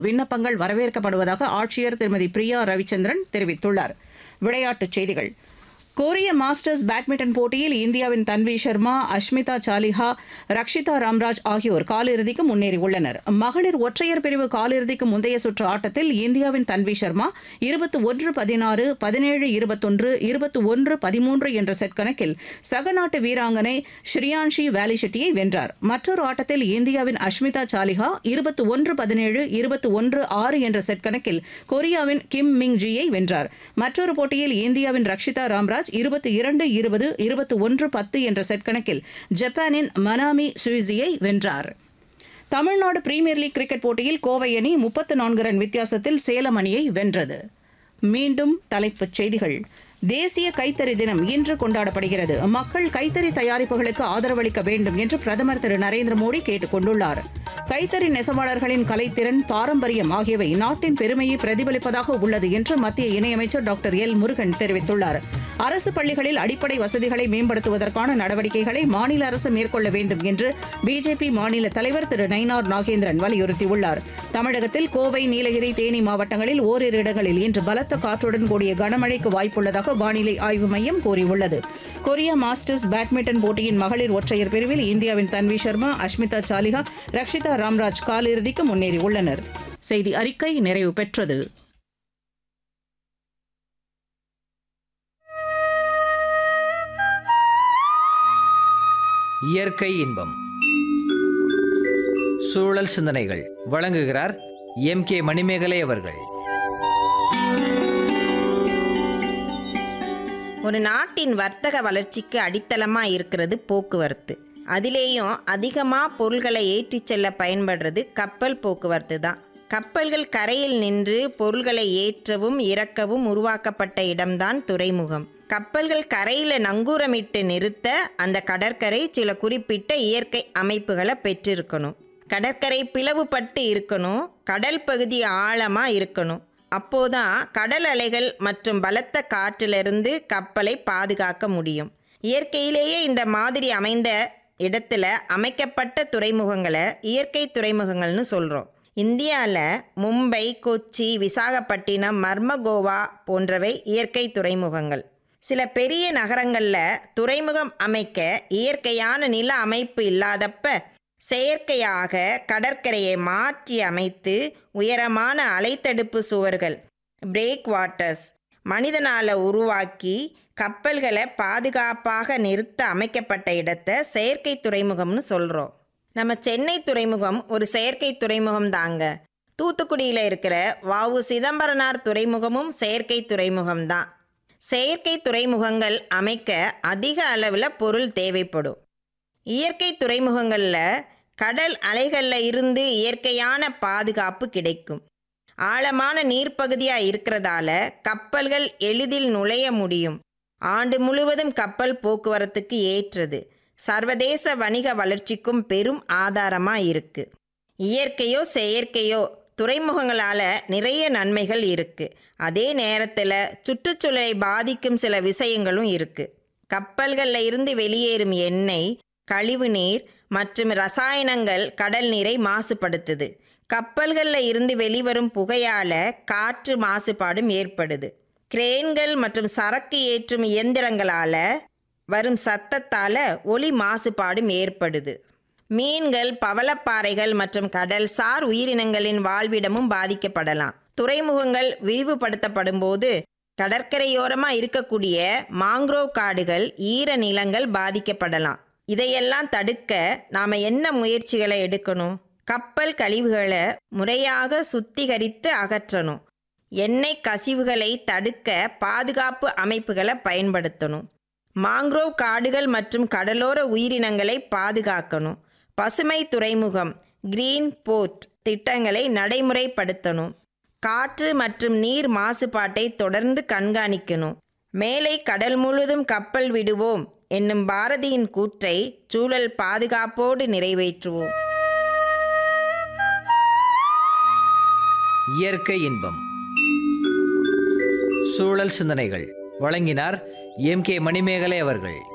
விண்ணப்பங்கள் வரவேற்கப்படுவதாக ஆட்சியர் திருமதி பிரியா ரவிச்சந்திரன் தெரிவித்துள்ளார் விளையாட்டுச் செய்திகள் கொரிய மாஸ்டர்ஸ் பேட்மிண்டன் போட்டியில் இந்தியாவின் தன்வி சர்மா அஷ்மிதா சாலிஹா ரக்ஷிதா ராம்ராஜ் ஆகியோர் காலிறுதிக்கு முன்னேறியுள்ளனர் மகளிர் ஒற்றையர் பிரிவு காலிறுதிக்கு முந்தைய சுற்று ஆட்டத்தில் இந்தியாவின் தன்வி சர்மா இருபத்தி ஒன்று பதினாறு பதினேழு இருபத்தொன்று இருபத்தி ஒன்று பதிமூன்று என்ற செட் கணக்கில் சக நாட்டு வீராங்கனை ஸ்ரீயான்ஷி வேலிஷெட்டியை வென்றார் மற்றொரு ஆட்டத்தில் இந்தியாவின் அஷ்மிதா சாலிஹா இருபத்தி ஒன்று பதினேழு இருபத்தி ஒன்று ஆறு என்ற செட் கணக்கில் கொரியாவின் கிம் மிங் ஜியை வென்றார் மற்றொரு போட்டியில் இந்தியாவின் ரக்ஷிதா ராம்ராஜ் இருபத்தி இரண்டு இருபது இருபத்தி ஒன்று பத்து என்ற செட் கணக்கில் ஜப்பானின் மனாமி சுயிசியை வென்றார் தமிழ்நாடு பிரீமியர் லீக் கிரிக்கெட் போட்டியில் கோவை அணி முப்பத்து நான்கு ரன் வித்தியாசத்தில் சேலம் அணியை வென்றது மீண்டும் தலைப்புச் செய்திகள் தேசிய கைத்தறி தினம் இன்று கொண்டாடப்படுகிறது மக்கள் கைத்தறி தயாரிப்புகளுக்கு ஆதரவளிக்க வேண்டும் என்று பிரதமர் திரு நரேந்திர மோடி கேட்டுக் கொண்டுள்ளார் கைத்தறி நெசவாளர்களின் கலைத்திறன் பாரம்பரியம் ஆகியவை நாட்டின் பெருமையை பிரதிபலிப்பதாக உள்ளது என்று மத்திய இணையமைச்சர் டாக்டர் எல் முருகன் தெரிவித்துள்ளார் அரசு பள்ளிகளில் அடிப்படை வசதிகளை மேம்படுத்துவதற்கான நடவடிக்கைகளை மாநில அரசு மேற்கொள்ள வேண்டும் என்று பிஜேபி மாநில தலைவர் திரு நயினார் நாகேந்திரன் வலியுறுத்தியுள்ளார் தமிழகத்தில் கோவை நீலகிரி தேனி மாவட்டங்களில் ஓரிரு இடங்களில் இன்று பலத்த காற்றுடன் கூடிய கனமழைக்கு வாய்ப்புள்ளதாக வானிலை ஆய்வு மையம் கூறியுள்ளது கொரியா மாஸ்டர்ஸ் பேட்மிண்டன் போட்டியின் மகளிர் ஒற்றையர் பிரிவில் இந்தியாவின் தன்வி சர்மா அஷ்மிதா சாலிஹா ரக்ஷிதா ராம்ராஜ் காலிறுதிக்கு முன்னேறியுள்ளனர் செய்தி அறிக்கை நிறைவு பெற்றது இயற்கை இன்பம் சூழல் சிந்தனைகள் வழங்குகிறார் எம் கே மணிமேகலை அவர்கள் ஒரு நாட்டின் வர்த்தக வளர்ச்சிக்கு அடித்தளமாக இருக்கிறது போக்குவரத்து அதிலேயும் அதிகமாக பொருள்களை ஏற்றிச் செல்ல பயன்படுறது கப்பல் போக்குவரத்து தான் கப்பல்கள் கரையில் நின்று பொருள்களை ஏற்றவும் இறக்கவும் உருவாக்கப்பட்ட இடம்தான் துறைமுகம் கப்பல்கள் கரையில் நங்கூரமிட்டு நிறுத்த அந்த கடற்கரை சில குறிப்பிட்ட இயற்கை அமைப்புகளை பெற்றிருக்கணும் கடற்கரை பிளவுபட்டு இருக்கணும் கடல் பகுதி ஆழமாக இருக்கணும் அப்போதான் கடல் அலைகள் மற்றும் பலத்த காற்றிலிருந்து கப்பலை பாதுகாக்க முடியும் இயற்கையிலேயே இந்த மாதிரி அமைந்த இடத்துல அமைக்கப்பட்ட துறைமுகங்களை இயற்கை துறைமுகங்கள்னு சொல்கிறோம் இந்தியாவில் மும்பை கொச்சி விசாகப்பட்டினம் மர்மகோவா போன்றவை இயற்கை துறைமுகங்கள் சில பெரிய நகரங்களில் துறைமுகம் அமைக்க இயற்கையான நில அமைப்பு இல்லாதப்ப செயற்கையாக கடற்கரையை மாற்றி அமைத்து உயரமான அலைத்தடுப்பு சுவர்கள் பிரேக் வாட்டர்ஸ் மனிதனால் உருவாக்கி கப்பல்களை பாதுகாப்பாக நிறுத்த அமைக்கப்பட்ட இடத்தை செயற்கை துறைமுகம்னு சொல்கிறோம் நம்ம சென்னை துறைமுகம் ஒரு செயற்கை துறைமுகம் தாங்க தூத்துக்குடியில் இருக்கிற வாவு சிதம்பரனார் துறைமுகமும் செயற்கை துறைமுகம் தான் செயற்கை துறைமுகங்கள் அமைக்க அதிக அளவில் பொருள் தேவைப்படும் இயற்கை துறைமுகங்களில் கடல் அலைகளில் இருந்து இயற்கையான பாதுகாப்பு கிடைக்கும் ஆழமான நீர்ப்பகுதியாக இருக்கிறதால கப்பல்கள் எளிதில் நுழைய முடியும் ஆண்டு முழுவதும் கப்பல் போக்குவரத்துக்கு ஏற்றது சர்வதேச வணிக வளர்ச்சிக்கும் பெரும் ஆதாரமாக இருக்கு இயற்கையோ செயற்கையோ துறைமுகங்களால் நிறைய நன்மைகள் இருக்கு அதே நேரத்தில் சுற்றுச்சூழலை பாதிக்கும் சில விஷயங்களும் இருக்கு கப்பல்களில் இருந்து வெளியேறும் எண்ணெய் கழிவுநீர் மற்றும் ரசாயனங்கள் கடல் நீரை மாசுபடுத்துது கப்பல்களில் இருந்து வெளிவரும் புகையால் காற்று மாசுபாடும் ஏற்படுது கிரேன்கள் மற்றும் சரக்கு ஏற்றும் இயந்திரங்களால் வரும் சத்தத்தால் ஒலி மாசுபாடும் ஏற்படுது மீன்கள் பவளப்பாறைகள் மற்றும் கடல்சார் உயிரினங்களின் வாழ்விடமும் பாதிக்கப்படலாம் துறைமுகங்கள் விரிவுபடுத்தப்படும் போது கடற்கரையோரமாக இருக்கக்கூடிய மாங்க்ரோவ் காடுகள் ஈர நிலங்கள் பாதிக்கப்படலாம் இதையெல்லாம் தடுக்க நாம் என்ன முயற்சிகளை எடுக்கணும் கப்பல் கழிவுகளை முறையாக சுத்திகரித்து அகற்றணும் எண்ணெய் கசிவுகளை தடுக்க பாதுகாப்பு அமைப்புகளை பயன்படுத்தணும் மாங்க்ரோவ் காடுகள் மற்றும் கடலோர உயிரினங்களை பாதுகாக்கணும் பசுமை துறைமுகம் கிரீன் போர்ட் திட்டங்களை நடைமுறைப்படுத்தணும் காற்று மற்றும் நீர் மாசுபாட்டை தொடர்ந்து கண்காணிக்கணும் மேலை கடல் முழுதும் கப்பல் விடுவோம் என்னும் பாரதியின் கூற்றை சூழல் பாதுகாப்போடு நிறைவேற்றுவோம் இயற்கை இன்பம் சூழல் சிந்தனைகள் வழங்கினார் எம் கே மணிமேகலை அவர்கள்